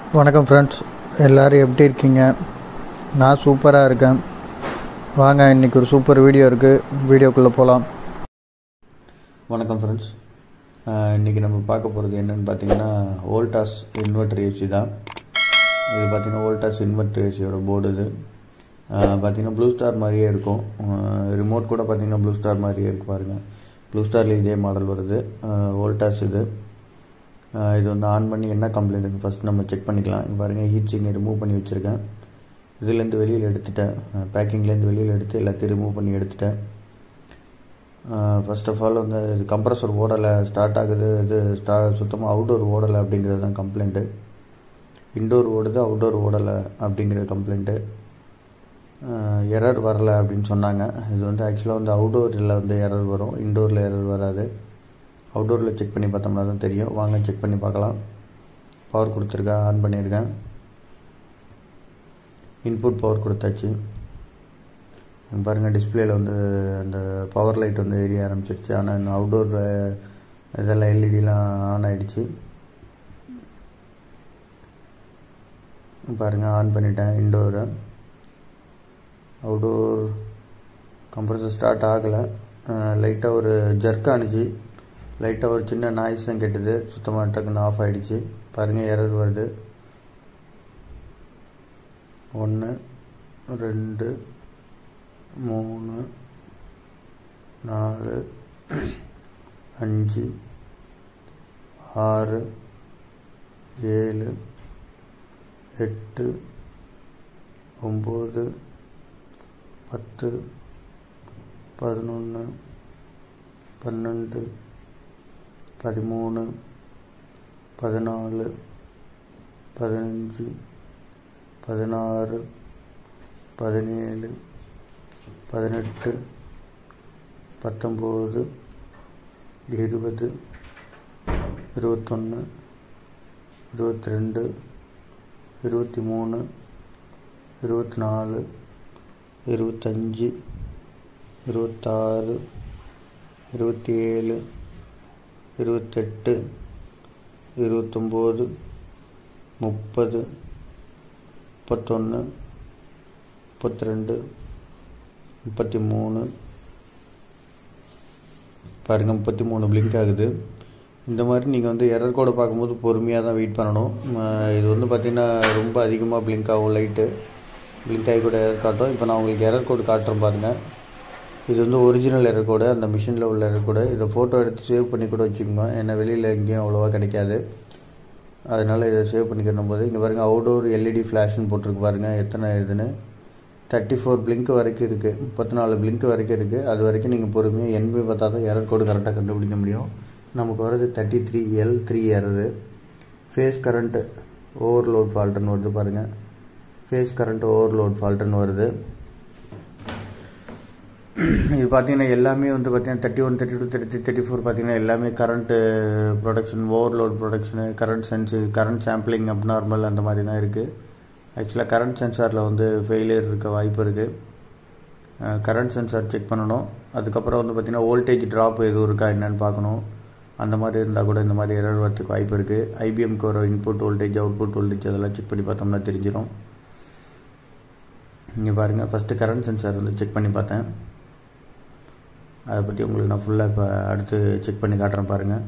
வணக்கம் ஃப்ரெண்ட்ஸ் எல்லோரும் எப்படி இருக்கீங்க நான் சூப்பராக இருக்கேன் வாங்க இன்றைக்கி ஒரு சூப்பர் வீடியோ இருக்குது வீடியோக்குள்ளே போகலாம் வணக்கம் ஃப்ரெண்ட்ஸ் இன்றைக்கி நம்ம பார்க்க போகிறது என்னென்னு பார்த்தீங்கன்னா வோல்டாஸ் இன்வெர்டர் ஏசி தான் இது பார்த்தீங்கன்னா வோல்டாஸ் இன்வெர்டர் ஏசியோட போர்டு இது பார்த்தீங்கன்னா ப்ளூ ஸ்டார் மாதிரியே இருக்கும் ரிமோட் கூட பார்த்தீங்கன்னா ப்ளூ ஸ்டார் மாதிரியே இருக்கு பாருங்கள் ப்ளூ ஸ்டாரில் இதே மாடல் வருது வோல்டாஸ் இது ஆஹ் இது வந்து ஆன் பண்ணி என்ன கம்ப்ளைண்ட்னு ஃபஸ்ட் நம்ம செக் பண்ணிக்கலாம் இங்க பாருங்கள் ஹீட் சிங்கை ரிமூவ் பண்ணி வச்சுருக்கேன் இதுலேருந்து வெளியில் எடுத்துட்டேன் பேக்கிங்லேருந்து வெளியில் எடுத்து எல்லாத்தையும் ரிமூவ் பண்ணி எடுத்துட்டேன் ஃபர்ஸ்ட் ஆஃப் ஆல் வந்து இது கம்ப்ரஸர் ஓடலை ஸ்டார்ட் ஆகுது இது ஸ்டா சுத்தமாக அவுடோர் ஓடலை அப்படிங்கிறது தான் கம்ப்ளைண்ட்டு இன்டோர் ஓடுது அவுடோர் ஓடலை அப்படிங்கிற கம்ப்ளைண்ட்டு எரர் வரலை அப்படின்னு சொன்னாங்க இது வந்து ஆக்சுவலாக வந்து அவுடோரில் வந்து எரர் வரும் இன்டோரில் எரர் வராது அவுடோரில் செக் பண்ணி பார்த்தோம்னா தான் தெரியும் வாங்க செக் பண்ணி பார்க்கலாம் பவர் கொடுத்துருக்கேன் ஆன் பண்ணியிருக்கேன் இன்புட் பவர் கொடுத்தாச்சு இங்க பாருங்கள் டிஸ்பிளேல வந்து அந்த பவர் லைட் வந்து எரிய ஆரம்பிச்சிருச்சு ஆனால் இன்னும் அவுடோர் இதெல்லாம் எல்இடிலாம் ஆன் ஆகிடுச்சு பாருங்கள் ஆன் பண்ணிட்டேன் இன்டோரை அவுடோர் கம்ப்ரஸர் ஸ்டார்ட் ஆகலை லைட்டாக ஒரு ஜர்க் ஆனிச்சு லைட்டாக ஒரு சின்ன நாய்ஸும் கெட்டுது சுத்தமாக டக்குன்னு ஆஃப் ஆகிடுச்சு பாருங்கள் எரர் வருது ஒன்று ரெண்டு மூணு நாலு அஞ்சு ஆறு ஏழு எட்டு ஒம்பது பத்து பதினொன்று பன்னெண்டு பதிமூணு பதினாலு பதினஞ்சு பதினாறு பதினேழு பதினெட்டு பத்தொம்போது இருபது இருபத்தொன்று இருபத்தி ரெண்டு இருபத்தி மூணு இருபத்தி நாலு இருபத்தஞ்சி இருபத்தாறு இருபத்தி ஏழு இருபத்தெட்டு இருபத்தொம்போது முப்பது முப்பத்தொன்று முப்பத்தி ரெண்டு முப்பத்தி மூணு பாருங்கள் முப்பத்தி மூணு பிளிங்க் ஆகுது இந்த மாதிரி நீங்கள் வந்து எரர் கோடை பார்க்கும்போது பொறுமையாக தான் வெயிட் பண்ணணும் இது வந்து பார்த்திங்கன்னா ரொம்ப அதிகமாக பிளிங்க் ஆகும் லைட்டு பிளிங்க் ஆகி கூட எரர் காட்டும் இப்போ நான் உங்களுக்கு எரர் கோடு காட்டுறேன் பாருங்கள் இது வந்து ஒரிஜினல் எரர் கோடு அந்த மிஷினில் உள்ள எரர் கோடு இதை ஃபோட்டோ எடுத்து சேவ் பண்ணி கூட வச்சுக்கோங்க ஏன்னா வெளியில் எங்கேயும் அவ்வளோவா கிடைக்காது அதனால் இதை சேவ் பண்ணிக்கிற போது இங்கே பாருங்கள் அவுடோர் எல்இடி ஃப்ளாஷ்னு போட்டிருக்கு பாருங்கள் எத்தனை இதுன்னு தேர்ட்டி ஃபோர் பிளிங்க் வரைக்கும் இருக்குது முப்பத்தி நாலு பிளிங்க் வரைக்கும் இருக்குது அது வரைக்கும் நீங்கள் பொறுமையாக என்பி பார்த்தா தான் எரர் கோடு கரெக்டாக கண்டுபிடிக்க முடியும் நமக்கு வர்றது thirty three L three error phase current overload ஃபால்ட்டுன்னு வருது பாருங்கள் ஃபேஸ் கரண்ட் ஓவர்லோட் ஃபால்ட்டுன்னு வருது இது பார்த்தீங்கன்னா எல்லாமே வந்து பார்த்தீங்கன்னா thirty one thirty two thirty thirty four பார்த்தீங்கன்னா எல்லாமே current protection overload protection current sense current sampling abnormal அந்த மாதிரி தான் இருக்குது ஆக்சுவலாக கரண்ட் சென்சாரில் வந்து ஃபெயிலியர் இருக்க வாய்ப்பு இருக்குது கரண்ட் சென்சார் செக் பண்ணணும் அதுக்கப்புறம் வந்து பார்த்திங்கன்னா வோல்டேஜ் ட்ராப் எதுவும் இருக்கா என்னன்னு பார்க்கணும் அந்த மாதிரி இருந்தால் கூட இந்த மாதிரி எரர் வரத்துக்கு வாய்ப்பு இருக்குது ஐபிஎம்க்கு வர இன்புட் வோல்டேஜ் அவுட்புட் வோல்டேஜ் அதெல்லாம் செக் பண்ணி பார்த்தோம்னா தெரிஞ்சிடும் இங்கே பாருங்கள் ஃபஸ்ட்டு கரண்ட் சென்சார் வந்து செக் பண்ணி பார்த்தேன் அதை பற்றி உங்களுக்கு நான் ஃபுல்லாக இப்போ அடுத்து செக் பண்ணி காட்டுறேன் பாருங்கள்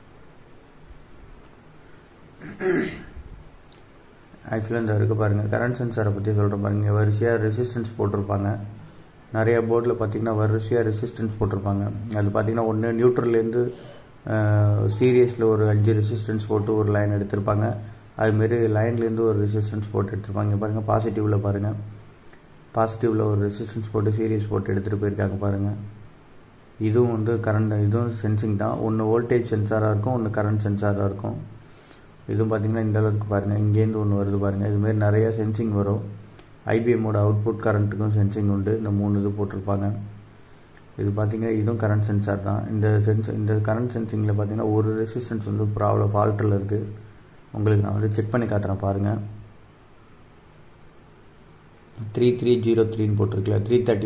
ஆக்சுவலாக இந்த இருக்குது பாருங்கள் கரண்ட் சென்சாரை பற்றி சொல்கிறேன் பாருங்கள் வரிசையாக ரெசிஸ்டன்ஸ் போட்டிருப்பாங்க நிறைய போர்டில் பார்த்திங்கன்னா வரிசையாக ரெசிஸ்டன்ஸ் போட்டிருப்பாங்க அது பார்த்திங்கன்னா ஒன்று நியூட்ரல்லேருந்து சீரியஸில் ஒரு அஞ்சு ரெசிஸ்டன்ஸ் போட்டு ஒரு லைன் எடுத்திருப்பாங்க அதுமாரி லைன்லேருந்து ஒரு ரெசிஸ்டன்ஸ் போட்டு எடுத்திருப்பாங்க பாருங்கள் பாசிட்டிவில் பாருங்கள் பாசிட்டிவில் ஒரு ரெசிஸ்டன்ஸ் போட்டு சீரியஸ் போட்டு எடுத்துகிட்டு போயிருக்காங்க பாருங்கள் இதுவும் வந்து கரண்ட் இதுவும் சென்சிங் தான் ஒன்று வோல்டேஜ் சென்சாராக இருக்கும் ஒன்று கரண்ட் சென்சாராக இருக்கும் இதுவும் பார்த்திங்கன்னா இந்த அளவுக்கு பாருங்கள் இங்கேருந்து ஒன்று வருது பாருங்கள் இதுமாரி நிறையா சென்சிங் வரும் ஐபிஎம்மோட அவுட்புட் கரண்ட்டுக்கும் சென்சிங் உண்டு இந்த மூணு இது போட்டிருப்பாங்க இது பார்த்திங்கன்னா இதுவும் கரண்ட் சென்சார் தான் இந்த சென்ஸ் இந்த கரண்ட் சென்சிங்கில் பார்த்திங்கன்னா ஒரு ரெசிஸ்டன்ஸ் வந்து ப்ராப்ளம் ஃபால்ட்டில் இருக்குது உங்களுக்கு நான் வந்து செக் பண்ணி காட்டுறேன் பாருங்கள் த்ரீ த்ரீ ஜீரோ த்ரீன்னு போட்டிருக்கல த்ரீ தேர்ட்டி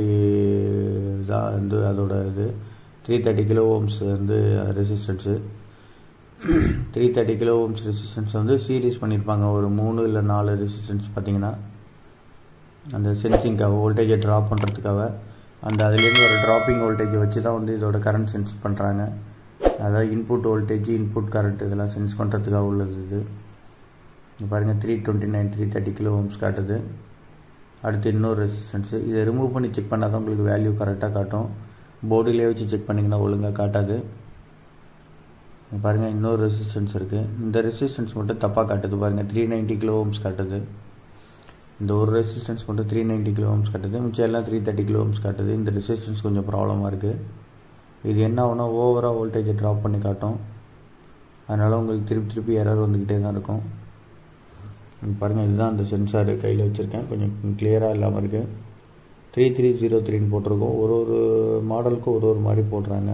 தான் வந்து அதோட இது த்ரீ தேர்ட்டி கிலோ ஓம்ஸ் வந்து resistance three thirty kilo ohms resistance வந்து சீரீஸ் பண்ணியிருப்பாங்க ஒரு மூணு இல்லை நாலு ரெசிஸ்டன்ஸ் பார்த்தீங்கன்னா அந்த சென்சிங்காக வோல்டேஜை ட்ராப் பண்ணுறதுக்காக அந்த அதுலேருந்து ஒரு ட்ராப்பிங் வோல்டேஜை வச்சு தான் வந்து இதோட கரண்ட் சென்ஸ் பண்ணுறாங்க அதாவது இன்புட் வோல்டேஜ் இன்புட் கரண்ட் இதெல்லாம் சென்ஸ் பண்ணுறதுக்காக உள்ளது இது இங்கே பாருங்கள் three twenty nine three thirty kilo ohms காட்டுது அடுத்து இன்னொரு ரெசிஸ்டன்ஸு இதை ரிமூவ் பண்ணி செக் பண்ணால் தான் உங்களுக்கு வேல்யூ கரெக்டாக காட்டும் போர்டிலே வச்சு செக் பண்ணிங்கன்னா ஒழுங்காக காட்டாது பாருங்கள் இன்னொரு ரெசிஸ்டன்ஸ் இருக்குது இந்த ரெசிஸ்டன்ஸ் மட்டும் தப்பாக காட்டுது பாருங்கள் த்ரீ நைன்ட்டி கிலோ ஓம்ஸ் காட்டுது இந்த ஒரு ரெசிஸ்டன்ஸ் மட்டும் த்ரீ நைன்ட்டி கிலோ ஓம்ஸ் காட்டுது மிச்சம் எல்லாம் த்ரீ தேர்ட்டி கிலோ ஓம்ஸ் காட்டுது இந்த ரெசிஸ்டன்ஸ் கொஞ்சம் ப்ராப்ளமாக இருக்குது இது என்ன ஆகுனா ஓவராக வோல்டேஜை ட்ராப் பண்ணி காட்டும் அதனால் உங்களுக்கு திருப்பி திருப்பி எரர் வந்துக்கிட்டே தான் இருக்கும் பாருங்கள் இதுதான் அந்த சென்சார் கையில் வச்சுருக்கேன் கொஞ்சம் கிளியராக இல்லாமல் இருக்குது த்ரீ த்ரீ ஜீரோ த்ரீன்னு போட்டிருக்கோம் ஒரு ஒரு மாடலுக்கும் ஒரு ஒரு மாதிரி போடுறாங்க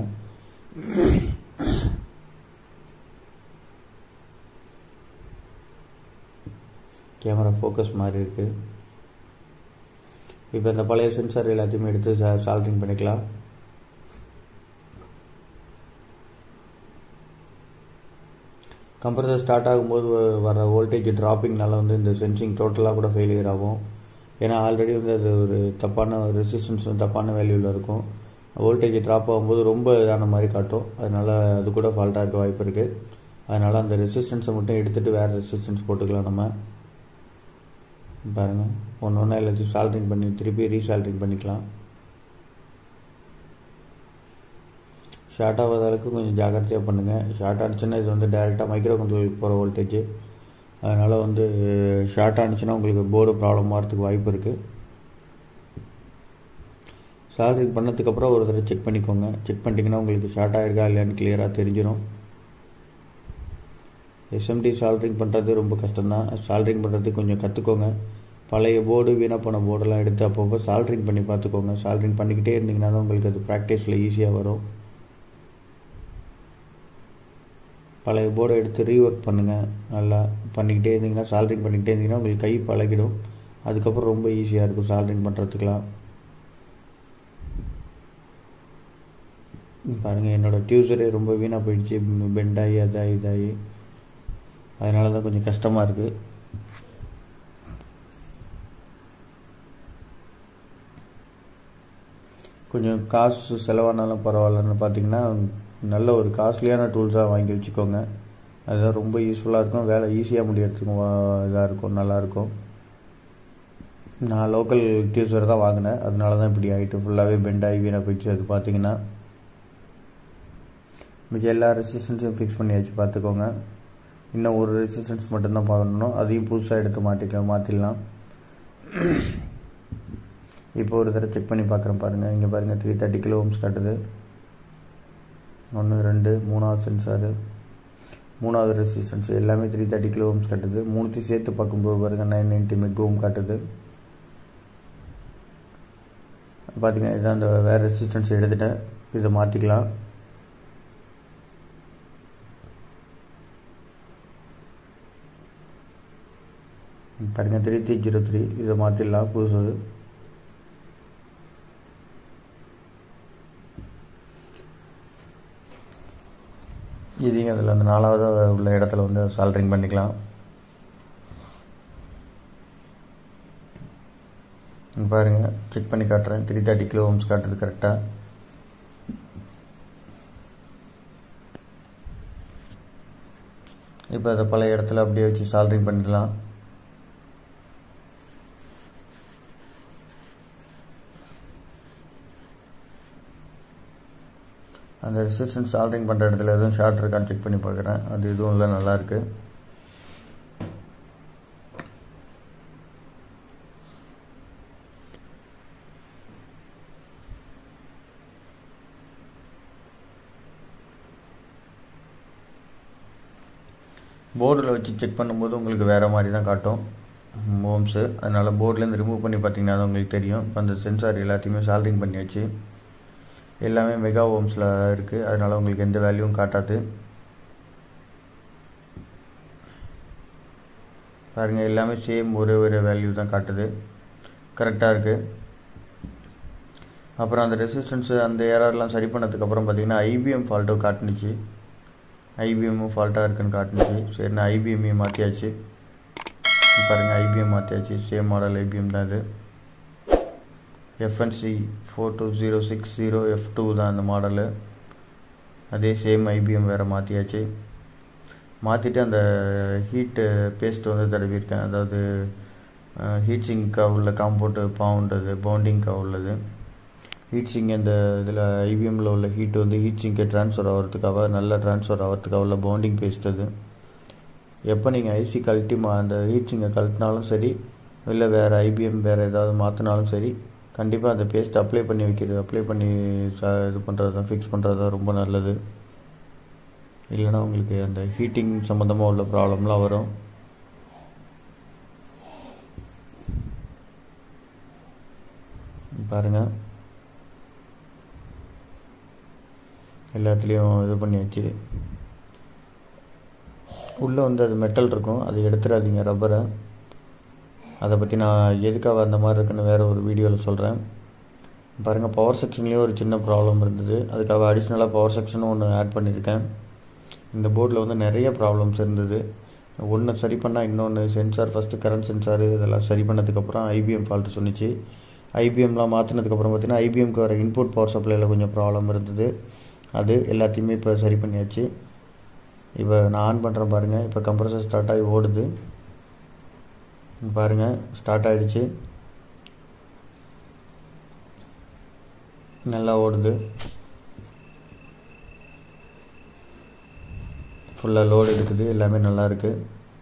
கேமரா ஃபோக்கஸ் மாதிரி இருக்குது இப்போ இந்த பழைய சென்சார் எல்லாத்தையுமே எடுத்து சால்ட்ரிங் பண்ணிக்கலாம் கம்ப்ரஸர் ஸ்டார்ட் ஆகும்போது வர வோல்டேஜ் ட்ராப்பிங்னால வந்து இந்த சென்சிங் டோட்டலாக கூட ஃபெயிலியர் ஆகும் ஏன்னா ஆல்ரெடி வந்து அது ஒரு தப்பான ரெசிஸ்டன்ஸ் தப்பான வேல்யூவில் இருக்கும் வோல்டேஜ் ட்ராப் ஆகும்போது ரொம்ப இதான மாதிரி காட்டும் அதனால் அது கூட ஃபால்ட்டாக இருக்க வாய்ப்பு இருக்குது அதனால் அந்த ரெசிஸ்டன்ஸை மட்டும் எடுத்துகிட்டு வேறு ரெசிஸ்டன்ஸ் போட்டுக்கலாம் நம்ம பாருங்கள் ஒன்று ஒன்றா எல்லாத்தையும் சால்ட்ரிங் பண்ணி திருப்பி ரீசால்ட்ரிங் பண்ணிக்கலாம் ஷார்ட் ஆகாத அளவுக்கு கொஞ்சம் ஜாக்கிரதையாக பண்ணுங்கள் ஷார்ட் ஆனிச்சுன்னா இது வந்து டைரெக்டாக மைக்ரோ கண்ட்ரோலுக்கு போகிற வோல்டேஜ் அதனால் வந்து ஷார்ட் ஆனிச்சுன்னா உங்களுக்கு போர்டு ப்ராப்ளம் வரதுக்கு வாய்ப்பு இருக்குது சால்ட்ரிங் பண்ணதுக்கப்புறம் ஒரு தடவை செக் பண்ணிக்கோங்க செக் பண்ணிட்டீங்கன்னா உங்களுக்கு ஷார்ட் ஆகிருக்கா இல்லையான்னு கிளியராக தெரிஞ்சிடும் எஸ்எம்டி சால்ட்ரிங் பண்ணுறது ரொம்ப கஷ்டம்தான் சால்ட்ரிங் பண்ணுறதுக்கு கொஞ்சம் கற்றுக்கோங்க பழைய போர்டு வீணாக போன போர்டெல்லாம் எடுத்து அப்பப்போ சால்ட்ரிங் பண்ணி பார்த்துக்கோங்க சால்ட்ரிங் பண்ணிக்கிட்டே இருந்தீங்கன்னா தான் உங்களுக்கு அது ப்ராக்டிஸில் ஈஸியாக வரும் பழைய போர்டை எடுத்து ரீஒர்க் பண்ணுங்கள் நல்லா பண்ணிக்கிட்டே இருந்தீங்கன்னா சால்ட்ரிங் பண்ணிக்கிட்டே இருந்தீங்கன்னா உங்களுக்கு கை பழகிடும் அதுக்கப்புறம் ரொம்ப ஈஸியாக இருக்கும் சால்ட்ரிங் பண்ணுறதுக்கெலாம் பாருங்கள் என்னோடய டியூசரே ரொம்ப வீணாக போயிடுச்சு பெண்டாகி அதாகி இதாகி அதனால தான் கொஞ்சம் கஷ்டமாக இருக்குது கொஞ்சம் காசு செலவானாலும் பரவாயில்லன்னு பார்த்தீங்கன்னா நல்ல ஒரு காஸ்ட்லியான டூல்ஸாக வாங்கி வச்சுக்கோங்க அதுதான் ரொம்ப யூஸ்ஃபுல்லாக இருக்கும் வேலை ஈஸியாக முடியறதுக்கும் இதாக இருக்கும் நல்லாயிருக்கும் நான் லோக்கல் டியூசர் தான் வாங்கினேன் அதனால தான் இப்படி ஆகிட்டு ஃபுல்லாகவே பெண்ட் ஆகி வீணாக போயிடுச்சு அது பார்த்தீங்கன்னா மிச்சம் எல்லா ரெசிஸ்டன்ஸையும் ஃபிக்ஸ் பண்ணியாச்சு பார்த்துக்கோங்க இன்னும் ஒரு ரெசிஸ்டன்ஸ் மட்டும்தான் பார்க்கணும் அதையும் புதுசாக எடுத்து மாட்டிக்கலாம் மாற்றிடலாம் இப்போ ஒரு தடவை செக் பண்ணி பார்க்குறேன் பாருங்கள் இங்கே பாருங்கள் த்ரீ தேர்ட்டி கிலோ ஓம்ஸ் காட்டுது ஒன்று ரெண்டு மூணாவது சென்சாரு மூணாவது ரெசிஸ்டன்ஸ் எல்லாமே த்ரீ தேர்ட்டி கிலோ ஓம்ஸ் காட்டுது மூணுத்தையும் சேர்த்து பார்க்கும்போது பாருங்கள் நைன் நைன்ட்டி மெக் ஓம் காட்டுது பார்த்தீங்கன்னா இதான் அந்த வேறு ரெசிஸ்டன்ஸ் எடுத்துட்டேன் இதை மாற்றிக்கலாம் பாருங்க த்ரீ த்ரீ ஜீரோ த்ரீ இதை மாற்றிடலாம் புதுசு இதையும் அதில் அந்த நாலாவது உள்ள இடத்துல வந்து சால்ட்ரிங் பண்ணிக்கலாம் பாருங்கள் செக் பண்ணி காட்டுறேன் த்ரீ தேர்ட்டி கிலோ ஓம்ஸ் காட்டுறது கரெக்டாக இப்போ அதை பழைய இடத்துல அப்படியே வச்சு சால்ட்ரிங் பண்ணிக்கலாம் அந்த ரெசிஸ்டன்ஸ் சால்ட்ரிங் பண்ணுற இடத்துல எதுவும் ஷார்ட் இருக்கான்னு செக் பண்ணி பார்க்குறேன் அது எதுவும் இல்லை நல்லாயிருக்கு போர்டில் வச்சு செக் பண்ணும்போது உங்களுக்கு வேறு மாதிரி தான் காட்டும் ஓம்ஸு அதனால் போர்ட்லேருந்து ரிமூவ் பண்ணி பார்த்தீங்கன்னா தான் உங்களுக்கு தெரியும் இப்போ அந்த சென்சார் எல்லாத்தையுமே சால்ட்ரிங் பண்ணியாச்சு எல்லாமே மெகா ஓம்ஸில் இருக்குது அதனால் உங்களுக்கு எந்த வேல்யூவும் காட்டாது பாருங்கள் எல்லாமே சேம் ஒரே ஒரே வேல்யூ தான் காட்டுது கரெக்டாக இருக்குது அப்புறம் அந்த ரெசிஸ்டன்ஸு அந்த ஏரர்லாம் சரி பண்ணதுக்கப்புறம் பார்த்தீங்கன்னா ஐபிஎம் ஃபால்ட்டோ காட்டுனுச்சு ஐபிஎம்மும் ஃபால்ட்டாக இருக்குன்னு காட்டுனுச்சு சரி நான் ஐபிஎம்ஐ மாற்றியாச்சு பாருங்கள் ஐபிஎம் மாற்றியாச்சு சேம் மாடல் ஐபிஎம் தான் இது FNC four two zero six zero F two தான் அந்த மாடலு அதே சேம் ஐபிஎம் வேறு மாற்றியாச்சு மாற்றிட்டு அந்த ஹீட்டு பேஸ்ட் வந்து தடவிருக்கேன் அதாவது ஹீட் சிங்க்காக உள்ள காம்பவுண்டு பவுண்ட் அது பவுண்டிங்க்காக உள்ளது ஹீட் சிங் இந்த இதில் ஐபிஎம்மில் உள்ள ஹீட் வந்து ஹீட் சிங்கை ட்ரான்ஸ்ஃபர் ஆகிறதுக்காக நல்லா ட்ரான்ஸ்ஃபர் ஆகிறதுக்காக உள்ள பவுண்டிங் பேஸ்ட் அது எப்போ நீங்கள் ஐசி கழட்டி மா அந்த ஹீட் சிங்கை கழட்டினாலும் சரி இல்லை வேறு ஐபிஎம் வேறு ஏதாவது மாற்றினாலும் சரி கண்டிப்பாக அந்த பேஸ்ட் அப்ளை பண்ணி வைக்கிறது அப்ளை பண்ணி ச இது பண்ணுறது தான் ஃபிக்ஸ் பண்ணுறது தான் ரொம்ப நல்லது இல்லைன்னா உங்களுக்கு அந்த ஹீட்டிங் சம்மந்தமாக உள்ள ப்ராப்ளம்லாம் வரும் பாருங்கள் எல்லாத்துலேயும் இது பண்ணியாச்சு உள்ளே வந்து அது மெட்டல் இருக்கும் அதை எடுத்துடாதீங்க ரப்பரை அதை பற்றி நான் எதுக்காக அந்த மாதிரி இருக்குன்னு வேறு ஒரு வீடியோவில் சொல்கிறேன் பாருங்கள் பவர் செக்ஷன்லேயும் ஒரு சின்ன ப்ராப்ளம் இருந்தது அதுக்காக அடிஷ்னலாக பவர் செக்ஷனும் ஒன்று ஆட் பண்ணியிருக்கேன் இந்த போர்டில் வந்து நிறைய ப்ராப்ளம்ஸ் இருந்தது ஒன்று சரி பண்ணால் இன்னொன்று சென்சார் ஃபஸ்ட்டு கரண்ட் சென்சார் இதெல்லாம் சரி பண்ணதுக்கப்புறம் ஐபிஎம் ஃபால்ட்டு சொன்னிச்சு ஐபிஎம்லாம் மாற்றினதுக்கப்புறம் பார்த்தீங்கன்னா ஐபிஎம்க்கு வர இன்புட் பவர் சப்ளையில் கொஞ்சம் ப்ராப்ளம் இருந்தது அது எல்லாத்தையுமே இப்போ சரி பண்ணியாச்சு இப்போ நான் ஆன் பண்ணுறேன் பாருங்கள் இப்போ கம்ப்ரஸர் ஸ்டார்ட் ஆகி ஓடுது பாருங்கள் ஸ்டார்ட் ஆகிடுச்சு நல்லா ஓடுது ஃபுல்லாக லோடு எடுக்குது எல்லாமே நல்லா இருக்குது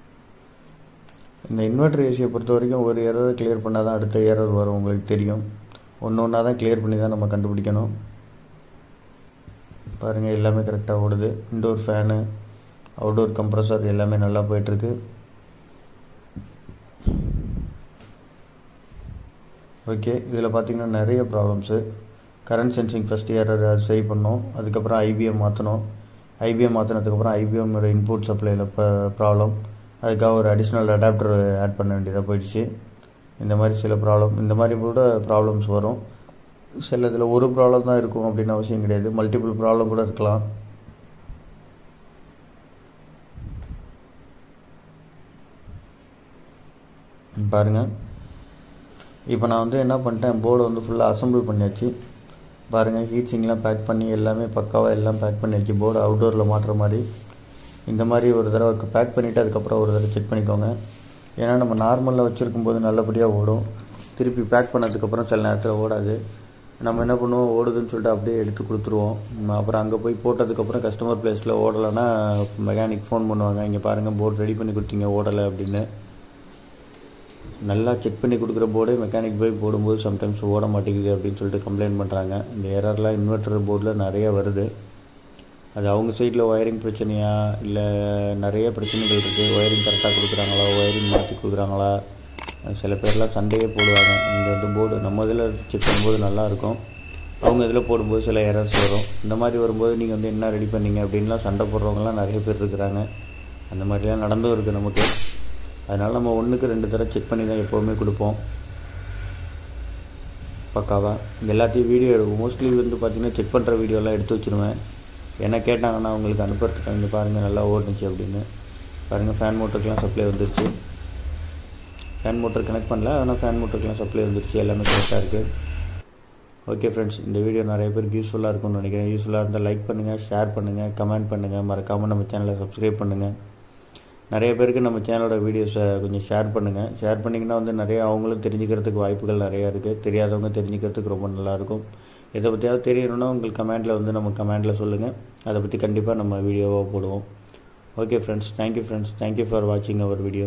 இந்த இன்வெர்டர் ஏசியை பொறுத்த வரைக்கும் ஒரு எரரை கிளியர் பண்ணால் தான் அடுத்த எரர் வரும் உங்களுக்கு தெரியும் ஒன்று ஒன்றா தான் கிளியர் பண்ணி தான் நம்ம கண்டுபிடிக்கணும் பாருங்கள் எல்லாமே கரெக்டாக ஓடுது இன்டோர் ஃபேனு அவுடோர் கம்ப்ரஸர் எல்லாமே நல்லா போயிட்டுருக்கு ஓகே இதில் பார்த்தீங்கன்னா நிறைய problems current sensing first error அது சரி பண்ணோம் அதுக்கப்புறம் ஐபிஎம் மாற்றணும் ஐபிஎம் மாற்றினதுக்கப்புறம் ஐபிஎம்மோட இன்புட் சப்ளையில் இப்போ ப்ராப்ளம் அதுக்காக ஒரு அடிஷ்னல் அடாப்டர் ஆட் பண்ண வேண்டியதாக போயிடுச்சு இந்த மாதிரி சில ப்ராப்ளம் இந்த மாதிரி கூட ப்ராப்ளம்ஸ் வரும் சில இதில் ஒரு ப்ராப்ளம் தான் இருக்கும் அப்படின்னு அவசியம் கிடையாது மல்டிபிள் ப்ராப்ளம் கூட இருக்கலாம் பாருங்கள் இப்போ நான் வந்து என்ன பண்ணிட்டேன் போர்டை வந்து ஃபுல்லாக அசம்பிள் பண்ணியாச்சு பாருங்கள் ஹீட் சிங்லாம் பேக் பண்ணி எல்லாமே பக்காவாக எல்லாம் பேக் பண்ணியாச்சு போர்டு அவுட்டோரில் மாட்டுற மாதிரி இந்த மாதிரி ஒரு தடவை பேக் பண்ணிவிட்டு அதுக்கப்புறம் ஒரு தடவை செக் பண்ணிக்கோங்க ஏன்னா நம்ம நார்மலில் வச்சுருக்கும் போது நல்லபடியாக ஓடும் திருப்பி பேக் பண்ணதுக்கப்புறம் சில நேரத்தில் ஓடாது நம்ம என்ன பண்ணுவோம் ஓடுதுன்னு சொல்லிட்டு அப்படியே எடுத்து கொடுத்துருவோம் அப்புறம் அங்கே போய் போட்டதுக்கப்புறம் கஸ்டமர் பிளேஸில் ஓடலைன்னா மெக்கானிக் ஃபோன் பண்ணுவாங்க இங்கே பாருங்கள் போர்டு ரெடி பண்ணி கொடுத்தீங்க ஓடலை அப்படின்னு நல்லா செக் பண்ணி கொடுக்குற போர்டே மெக்கானிக் போய் போடும்போது சம்டைம்ஸ் ஓட மாட்டேங்குது அப்படின்னு சொல்லிட்டு கம்ப்ளைண்ட் பண்ணுறாங்க இந்த எரர்லாம் இன்வெர்டர் போர்டில் நிறைய வருது அது அவங்க சைடில் ஒயரிங் பிரச்சனையா இல்லை நிறைய பிரச்சனைகள் இருக்குது ஒயரிங் கரெக்டாக கொடுக்குறாங்களா ஒயரிங் மாற்றி கொடுக்குறாங்களா சில பேர்லாம் சண்டையே போடுவாங்க இந்த வந்து போர்டு நம்ம இதில் செக் பண்ணும்போது நல்லாயிருக்கும் அவங்க இதில் போடும்போது சில எரர்ஸ் வரும் இந்த மாதிரி வரும்போது நீங்கள் வந்து என்ன ரெடி பண்ணீங்க அப்படின்லாம் சண்டை போடுறவங்கலாம் நிறைய பேர் இருக்கிறாங்க அந்த மாதிரிலாம் நடந்தும் இருக்குது நமக்கு அதனால் நம்ம ஒன்றுக்கு ரெண்டு தடவை செக் பண்ணி தான் எப்போவுமே கொடுப்போம் பக்காவாக எல்லாத்தையும் வீடியோ எடுக்கும் மோஸ்ட்லி வந்து பார்த்திங்கன்னா செக் பண்ணுற வீடியோலாம் எடுத்து வச்சுருவேன் என்ன கேட்டாங்கன்னா அவங்களுக்கு அனுப்புறதுக்கு இங்கே பாருங்கள் நல்லா ஓடுனுச்சு அப்படின்னு பாருங்கள் ஃபேன் மோட்டருக்கெலாம் சப்ளை வந்துருச்சு ஃபேன் மோட்டர் கனெக்ட் பண்ணல ஆனால் ஃபேன் மோட்டருக்கெலாம் சப்ளை வந்துருச்சு எல்லாமே கரெக்டாக இருக்குது ஓகே ஃப்ரெண்ட்ஸ் இந்த வீடியோ நிறைய பேருக்கு யூஸ்ஃபுல்லாக இருக்கும்னு நினைக்கிறேன் யூஸ்ஃபுல்லாக இருந்தால் லைக் பண்ணுங்கள் ஷேர் பண்ணுங்கள் கமெண்ட் பண்ணுங்கள் மறக்காமல் நம்ம சேனலை சப்ஸ்கிரைப் பண்ணுங்கள் நிறைய பேருக்கு நம்ம சேனலோட வீடியோஸை கொஞ்சம் ஷேர் பண்ணுங்கள் ஷேர் பண்ணிங்கன்னா வந்து நிறைய அவங்களும் தெரிஞ்சுக்கிறதுக்கு வாய்ப்புகள் நிறையா இருக்குது தெரியாதவங்க தெரிஞ்சுக்கிறதுக்கு ரொம்ப நல்லாயிருக்கும் இதை பற்றியாவது தெரியணும்னா உங்களுக்கு கமெண்டில் வந்து நம்ம கமெண்டில் சொல்லுங்கள் அதை பற்றி கண்டிப்பாக நம்ம வீடியோவாக போடுவோம் okay friends thank you friends thank you for வாட்சிங் அவர் வீடியோ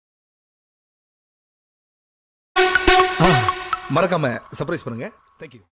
மறக்காம சர்ப்ரைஸ் பண்ணுங்க தேங்க்யூ